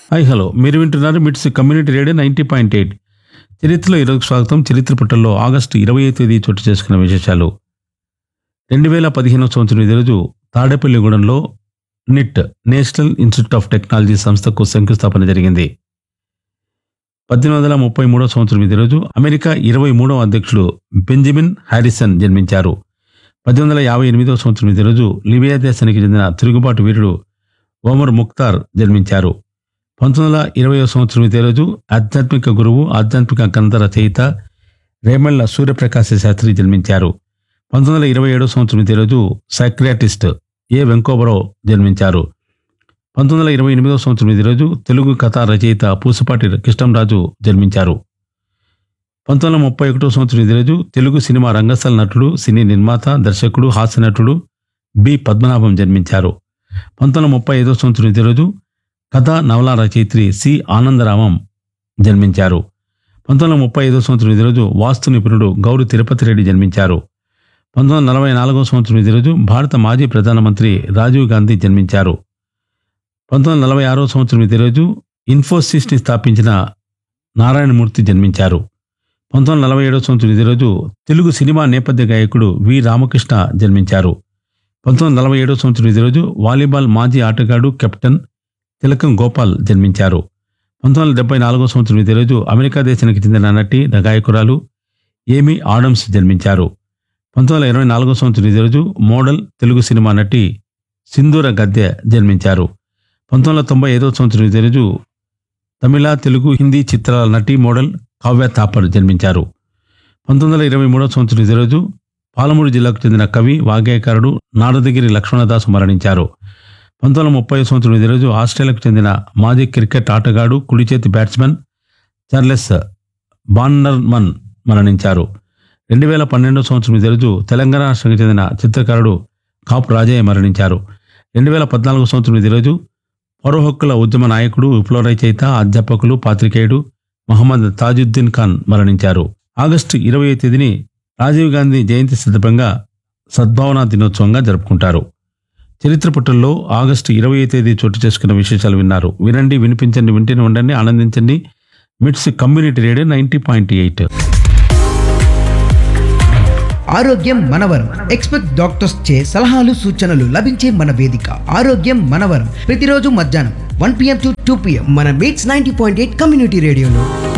hi hello మీరు వింటున్నారు MITS community radio ninety point eight చరిత్రలో ఈరోజు స్వాగతం చరిత్ర పుటల్లో ఆగస్టు ఇరవై తేదీ చోటు చేసుకున్న విశేషాలు రెండు వేల పదిహేనవ సంవత్సరం ఇదే రోజు తాడేపల్లిగూడెంలో NIT national institute of technology సంస్థకు శంకుస్థాపన జరిగింది పద్దెనిమిది వందల ముప్పై మూడవ సంవత్సరం ఇదే రోజు అమెరికా ఇరవై మూడవ అధ్యక్షుడు బెంజమిన్ హ్యారిసన్ జన్మించారు పద్దెనిమిది వందల యాభై ఎనిమిదవ సంవత్సరం ఇదే రోజు లిబియా దేశానికి చెందిన తిరుగుబాటు వీరుడు ఒమర్ ముక్తార్ జన్మించారు పంతొమ్మిది వందల ఇరవై సంవత్సరం ఇదే రోజు ఆధ్యాత్మిక గురువు ఆధ్యాత్మిక గ్రంథ రచయిత రేమళ్ళ సూర్యప్రకాశ శాస్త్రి జన్మించారు పంతొమ్మిది వందల ఇరవై ఏడవ సంవత్సరం ఇదే రోజు సైక్రియాటిస్ట్ ఏ వెంకోబరావు జన్మించారు పంతొమ్మిది వందల ఇరవై ఎనిమిదవ సంవత్సరం ఇదే రోజు తెలుగు కథా రచయిత పూసపాటి కృష్ణంరాజు జన్మించారు పంతొమ్మిది వందల ముప్పై ఒకటో సంవత్సరం ఇదే రోజు తెలుగు సినిమా రంగస్థల నటుడు సినీ నిర్మాత దర్శకుడు హాస్య నటుడు బి పద్మనాభం జన్మించారు పంతొమ్మిది వందల ముప్పై ఐదో సంవత్సరం ఇదే రోజు కథా నవలా రచయిత్రి సి ఆనందరామం జన్మించారు పంతొమ్మిది వందల ముప్పై ఐదో సంవత్సరం ఇదే రోజు వాస్తు నిపుణుడు గౌరి తిరుపతి రెడ్డి జన్మించారు పంతొమ్మిది వందల నలభై నాలుగో సంవత్సరం ఇదే రోజు భారత మాజీ ప్రధానమంత్రి రాజీవ్ గాంధీ జన్మించారు పంతొమ్మిది వందల నలభై ఆరో సంవత్సరం ఇదే రోజు ఇన్ఫోసిస్ని స్థాపించిన నారాయణమూర్తి జన్మించారు పంతొమ్మిది వందల నలభై ఏడో సంవత్సరం ఇదే రోజు తెలుగు సినిమా నేపథ్య గాయకుడు వి రామకృష్ణ జన్మించారు పంతొమ్మిది వందల నలభై ఏడో సంవత్సరం ఇదే రోజు వాలీబాల్ మాజీ ఆటగాడు కెప్టెన్ తిలకం గోపాల్ జన్మించారు పంతొమ్మిది వందల డెబ్బై నాలుగో సంవత్సరం ఇదే రోజు అమెరికా దేశానికి చెందిన నటి గాయకురాలు ఏమి ఆడమ్స్ జన్మించారు పంతొమ్మిది వందల ఇరవై నాలుగో సంవత్సరం ఇదే రోజు మోడల్ తెలుగు సినిమా నటి సింధూర గద్దె జన్మించారు పంతొమ్మిది వందల తొంభై ఐదో సంవత్సరం ఇదే రోజు తమిళ తెలుగు హిందీ చిత్రాల నటి మోడల్ కావ్య థాపర్ జన్మించారు పంతొమ్మిది వందల ఇరవై మూడో సంవత్సరం ఇదే రోజు పాలమూరు జిల్లాకు చెందిన కవి వాగ్గేయకారుడు నారదగిరి లక్ష్మణదాస్ మరణించారు పంతొమ్మిది వందల ముప్పై సంవత్సరం ఇదే రోజు ఆస్ట్రేలియాకు చెందిన మాజీ క్రికెట్ ఆటగాడు కుడి చేతి బ్యాట్స్మెన్ చార్లెస్ బాన్నర్మన్ మరణించారు రెండు వేల పన్నెండో సంవత్సరం ఇదే రోజు తెలంగాణ రాష్ట్రానికి చెందిన చిత్రకారుడు కాపు రాజయ్య మరణించారు రెండు వేల పద్నాలుగో సంవత్సరం ఇదే రోజు పౌర హక్కుల ఉద్యమ నాయకుడు విప్లవ రచయిత అధ్యాపకులు పాత్రికేయుడు మహమ్మద్ తాజుద్దీన్ ఖాన్ మరణించారు ఆగస్టు ఇరవై తేదీని రాజీవ్ గాంధీ జయంతి సందర్భంగా సద్భావన దినోత్సవంగా జరుపుకుంటారు చరిత్ర పుటల్లో ఆగస్టు ఇరవై తేదీ చోటు చేసుకున్న విశేషాలు విన్నారు వినండి వినిపించండి వింటూనే ఉండండి ఆనందించండి MITS community radio ninety point eight ఆరోగ్యం మనవరం ఎక్స్పెక్ట్ డాక్టర్స్ చే సలహాలు సూచనలు లభించే మన వేదిక ఆరోగ్యం మనవరం ప్రతిరోజు మధ్యాహ్నం one PM to two PM మన MITS ninety point eight community రేడియోలో